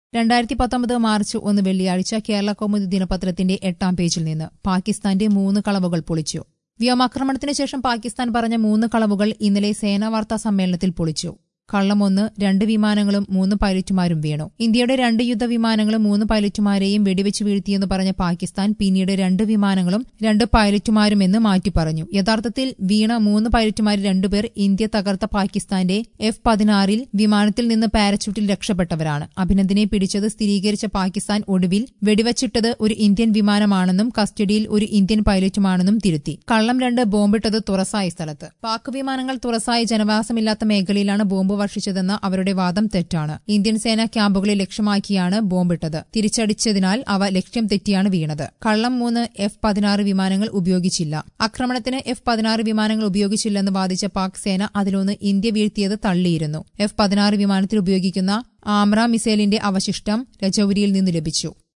രണ്ടായിരത്തി പത്തൊമ്പത് മാർച്ച് ഒന്ന് വെള്ളിയാഴ്ച കേരള കൗമുദി ദിനപത്രത്തിന്റെ എട്ടാം പേജിൽ നിന്ന് പാകിസ്ഥാന്റെ മൂന്ന് കളവുകൾ പൊളിച്ചു വ്യോമാക്രമണത്തിന് ശേഷം പാകിസ്ഥാൻ പറഞ്ഞ മൂന്ന് കളവുകൾ ഇന്നലെ സേനാ വാർത്താ സമ്മേളനത്തിൽ പൊളിച്ചു കള്ളം ഒന്ന് രണ്ട് വിമാനങ്ങളും മൂന്ന് പൈലറ്റുമാരും വീണു ഇന്ത്യയുടെ രണ്ട് യുദ്ധവിമാനങ്ങളും മൂന്ന് പൈലറ്റുമാരെയും വെടിവെച്ച് വീഴ്ത്തിയെന്ന് പറഞ്ഞ പാകിസ്ഥാൻ പിന്നീട് രണ്ട് വിമാനങ്ങളും രണ്ട് പൈലറ്റുമാരുമെന്ന് മാറ്റി പറഞ്ഞു യഥാർത്ഥത്തിൽ വീണ മൂന്ന് പൈലറ്റുമാരിൽ രണ്ടുപേർ ഇന്ത്യ തകർത്ത പാകിസ്ഥാന്റെ എഫ് പതിനാറിൽ വിമാനത്തിൽ നിന്ന് പാരച്യൂട്ടിൽ രക്ഷപ്പെട്ടവരാണ് അഭിനന്ദിനെ പിടിച്ചത് സ്ഥിരീകരിച്ച പാകിസ്ഥാൻ ഒടുവിൽ വെടിവച്ചിട്ടത് ഒരു ഇന്ത്യൻ വിമാനമാണെന്നും കസ്റ്റഡിയിൽ ഒരു ഇന്ത്യൻ പൈലറ്റുമാണെന്നും തിരുത്തി കള്ളം രണ്ട് ബോംബിട്ടത് തുറസായ സ്ഥലത്ത് പാക് വിമാനങ്ങൾ തുറസായ ജനവാസമില്ലാത്ത മേഖലയിലാണ് ബോംബ് വർഷിച്ചതെന്ന അവരുടെ വാദം തെറ്റാണ് ഇന്ത്യൻ സേന ക്യാമ്പുകളെ ലക്ഷ്യമാക്കിയാണ് ബോംബിട്ടത് തിരിച്ചടിച്ചതിനാൽ അവ ലക്ഷ്യം തെറ്റിയാണ് വീണത് കള്ളം മൂന്ന് എഫ് പതിനാറ് വിമാനങ്ങൾ ഉപയോഗിച്ചില്ല ആക്രമണത്തിന് എഫ് പതിനാറ് വിമാനങ്ങൾ ഉപയോഗിച്ചില്ലെന്ന് വാദിച്ച പാക് സേന അതിലൊന്ന് ഇന്ത്യ വീഴ്ത്തിയത് തള്ളിയിരുന്നു എഫ് പതിനാറ് വിമാനത്തിൽ ഉപയോഗിക്കുന്ന ആമ്ര മിസൈലിന്റെ അവശിഷ്ടം രജൌരിയിൽ നിന്ന് ലഭിച്ചു